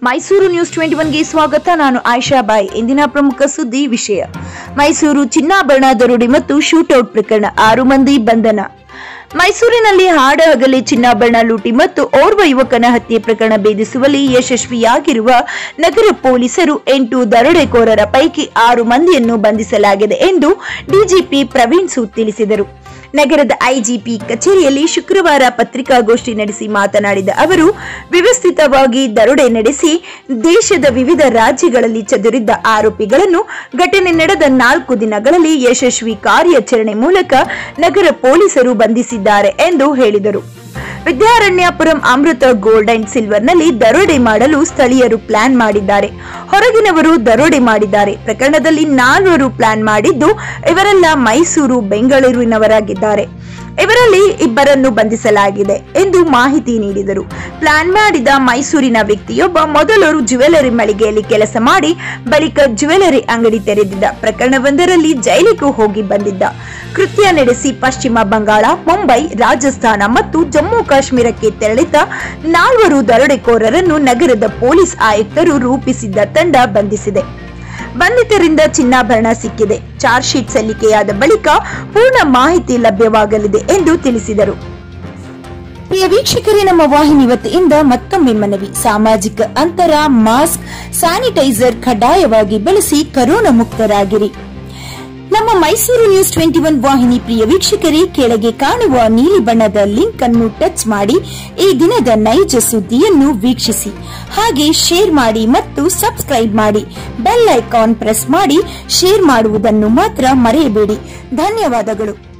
Mysuru news twenty ಒನ್ಗೆ ಸ್ವಾಗತ ನಾನು ಆಯಿಷಾ ಬಾಯ್ ಇಂದಿನ ಪ್ರಮುಖ ಸುದ್ದಿ ವಿಷಯ ಮೈಸೂರು ಚಿನ್ನಾಭರಣ ದರೋಡೆ ಮತ್ತು ಶೂಟೌಟ್ ಪ್ರಕರಣ ಆರು ಮಂದಿ ಬಂಧನ ಮೈಸೂರಿನಲ್ಲಿ ಹಾಡ ಹಗಲಿ ಚಿನ್ನಾಭರಣ ಲೂಟಿ ಮತ್ತು ಓರ್ವ ಯುವಕನ ಹತ್ಯೆ ಪ್ರಕರಣ ಭೇದಿಸುವಲ್ಲಿ ಯಶಸ್ವಿಯಾಗಿರುವ ನಗರ ಪೊಲೀಸರು ಎಂಟು ದರೋಡೆಕೋರರ ಪೈಕಿ ಆರು ಮಂದಿಯನ್ನು ಬಂಧಿಸಲಾಗಿದೆ ಎಂದು ಡಿಜಿಪಿ ಪ್ರವೀಣ್ ಸೂದ್ ತಿಳಿಸಿದರು ನಗರದ ಐಜಿಪಿ ಕಚೇರಿಯಲ್ಲಿ ಶುಕ್ರವಾರ ಪತ್ರಿಕಾಗೋಷ್ಠಿ ನಡೆಸಿ ಮಾತನಾಡಿದ ಅವರು ವ್ಯವಸ್ಥಿತವಾಗಿ ದರೋಡೆ ನಡೆಸಿ ದೇಶದ ವಿವಿಧ ರಾಜ್ಯಗಳಲ್ಲಿ ಚದುರಿದ್ದ ಆರೋಪಿಗಳನ್ನು ಘಟನೆ ನಡೆದ ನಾಲ್ಕು ದಿನಗಳಲ್ಲಿ ಯಶಸ್ವಿ ಕಾರ್ಯಾಚರಣೆ ಮೂಲಕ ನಗರ ಪೊಲೀಸರು ಬಂಧಿಸಿದ್ದಾರೆ ಎಂದು ಹೇಳಿದರು ವಿದ್ಯಾರಣ್ಯಪುರಂ ಅಮೃತ ಗೋಲ್ಡ್ ಅಂಡ್ ಸಿಲ್ವರ್ನಲ್ಲಿ ದರೋಡೆ ಮಾಡಲು ಸ್ಥಳೀಯರು ಪ್ಲಾನ್ ಮಾಡಿದ್ದಾರೆ ಹೊರಗಿನವರು ದರೋಡೆ ಮಾಡಿದ್ದಾರೆ ಪ್ರಕರಣದಲ್ಲಿ ನಾಲ್ವರು ಪ್ಲಾನ್ ಮಾಡಿದ್ದು ಇವರೆಲ್ಲ ಮೈಸೂರು ಬೆಂಗಳೂರಿನವರಾಗಿದ್ದಾರೆ ಇವರಲ್ಲಿ ಇಬ್ಬರನ್ನು ಬಂಧಿಸಲಾಗಿದೆ ಎಂದು ಮಾಹಿತಿ ನೀಡಿದರು ಪ್ಲಾನ್ ಮಾಡಿದ ಮೈಸೂರಿನ ವ್ಯಕ್ತಿಯೊಬ್ಬ ಮೊದಲು ಜ್ಯುವೆಲರಿ ಮಳಿಗೆಯಲ್ಲಿ ಕೆಲಸ ಮಾಡಿ ಬಳಿಕ ಜ್ಯುವೆಲರಿ ಅಂಗಡಿ ತೆರೆದಿದ್ದ ಪ್ರಕರಣವೊಂದರಲ್ಲಿ ಜೈಲಿಗೂ ಹೋಗಿ ಬಂದಿದ್ದ ಕೃತ್ಯ ನಡೆಸಿ ಪಶ್ಚಿಮ ಬಂಗಾಳ ಮುಂಬೈ ರಾಜಸ್ಥಾನ ಮತ್ತು ಜಮ್ಮು ಕಾಶ್ಮೀರಕ್ಕೆ ತೆರಳಿದ್ದ ನಾಲ್ವರು ದರೋಡೆಕೋರರನ್ನು ನಗರದ ಪೊಲೀಸ್ ಆಯುಕ್ತರು ರೂಪಿಸಿದ್ದ ತಂಡ ಬಂಧಿಸಿದೆ ಬಂಧಿತರಿಂದ ಚಿನ್ನಾಭರಣ ಸಿಕ್ಕಿದೆ ಚಾರ್ಜ್ ಶೀಟ್ ಸಲ್ಲಿಕೆಯಾದ ಬಳಿಕ ಪೂರ್ಣ ಮಾಹಿತಿ ಲಭ್ಯವಾಗಲಿದೆ ಎಂದು ತಿಳಿಸಿದರು ಪ್ರಿಯ ವೀಕ್ಷಕರೇ ನಮ್ಮ ವಾಹಿನಿ ವತಿಯಿಂದ ಮತ್ತೊಮ್ಮೆ ಮನವಿ ಸಾಮಾಜಿಕ ಅಂತರ ಮಾಸ್ಕ್ ಸ್ಯಾನಿಟೈಸರ್ ಕಡ್ಡಾಯವಾಗಿ ಬಳಸಿ ಕರೋನಾ ಮುಕ್ತರಾಗಿರಿ ನಮ್ಮ ಮೈಸೂರು ನ್ಯೂಸ್ ಟ್ವೆಂಟಿ ಒನ್ ವಾಹಿನಿ ಪ್ರಿಯ ವೀಕ್ಷಕರೇ ಕೆಳಗೆ ಕಾಣುವ ನೀಲಿ ಬಣ್ಣದ ಲಿಂಕ್ ಅನ್ನು ಟಚ್ ಮಾಡಿ ಈ ದಿನದ ನೈಜ ಸುದ್ದಿಯನ್ನು ವೀಕ್ಷಿಸಿ ಹಾಗೆ ಶೇರ್ ಮಾಡಿ ಮತ್ತು ಸಬ್ಸ್ಕ್ರೈಬ್ ಮಾಡಿ ಬೆಲ್ ಐಕಾನ್ ಪ್ರೆಸ್ ಮಾಡಿ ಶೇರ್ ಮಾಡುವುದನ್ನು ಮಾತ್ರ ಮರೆಯಬೇಡಿ ಧನ್ಯವಾದಗಳು